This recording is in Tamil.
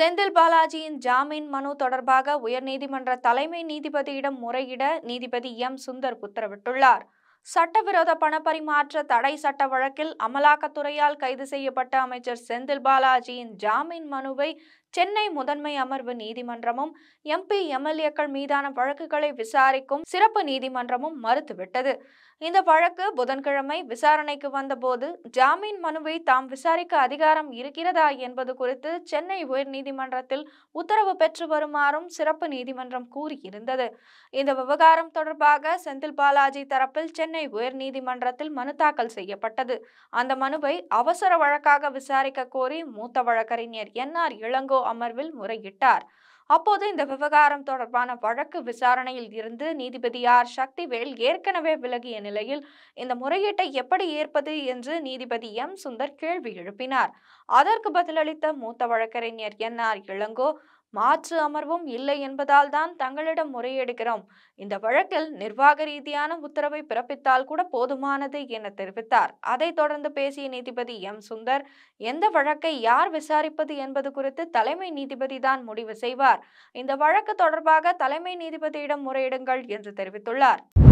செந்தில் பாலாஜியின் ஜாமீன் மனு தொடர்பாக உயர்நீதிமன்ற தலைமை நீதிபதியிடம் முறையிட நீதிபதி எம் சுந்தர் உத்தரவிட்டுள்ளார் சட்டவிரோத பணப்பரிமாற்ற தடை சட்ட வழக்கில் அமலாக்கத்துறையால் கைது செய்யப்பட்ட அமைச்சர் செந்தில் பாலாஜியின் ஜாமீன் மனுவை சென்னை முதன்மை அமர்வு நீதிமன்றமும் எம்பி எம்எல்ஏக்கள் மீதான வழக்குகளை விசாரிக்கும் சிறப்பு நீதிமன்றமும் மறுத்துவிட்டது இந்த வழக்கு புதன்கிழமை விசாரணைக்கு வந்தபோது ஜாமீன் மனுவை தாம் விசாரிக்க அதிகாரம் இருக்கிறதா என்பது குறித்து சென்னை உயர்நீதிமன்றத்தில் உத்தரவு பெற்று வருமாறும் சிறப்பு நீதிமன்றம் கூறியிருந்தது இந்த விவகாரம் தொடர்பாக செந்தில் பாலாஜி தரப்பில் சென்னை உயர்நீதிமன்றத்தில் மனு தாக்கல் செய்யப்பட்டது அந்த மனுவை அவசர வழக்காக விசாரிக்க கோரி மூத்த வழக்கறிஞர் என் ஆர் இளங்கோ அமர்வில் முறையிட்டார் அப்போது இந்த விவகாரம் தொடர்பான வழக்கு விசாரணையில் இருந்து நீதிபதி ஆர் சக்திவேல் ஏற்கனவே விலகிய நிலையில் இந்த முறையீட்டை எப்படி ஏற்பது என்று நீதிபதி எம் சுந்தர் கேள்வி எழுப்பினார் அதற்கு பதிலளித்த மூத்த வழக்கறிஞர் என் ஆர் இளங்கோ மாற்று அமர்வும் இல்லை என்பதால் தான் தங்களிடம் முறையெடுக்கிறோம் இந்த வழக்கில் நிர்வாக ரீதியான உத்தரவை பிறப்பித்தால் கூட போதுமானது என தெரிவித்தார் அதைத் தொடர்ந்து பேசிய நீதிபதி எம் சுந்தர் எந்த வழக்கை யார் விசாரிப்பது என்பது குறித்து தலைமை நீதிபதி தான் முடிவு செய்வார் இந்த வழக்கு தொடர்பாக தலைமை நீதிபதியிடம் முறையிடுங்கள் என்று தெரிவித்துள்ளார்